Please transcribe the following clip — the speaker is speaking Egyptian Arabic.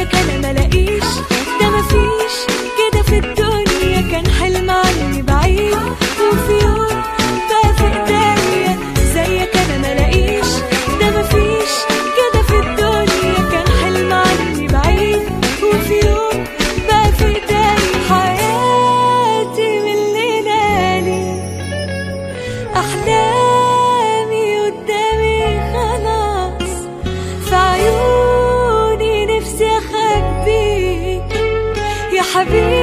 زيك انا ملاقيش ده مفيش كده في الدنيا كان حلم عني بعيد وفي يوم بقى في ايديا زيك انا ملاقيش ده مفيش كده في الدنيا كان حلم عني بعيد وفي يوم بقى في ايديا حياتي من ليلالي احلامي قدامي خلاص في عيوني نفسي اخبيك يا حبيبي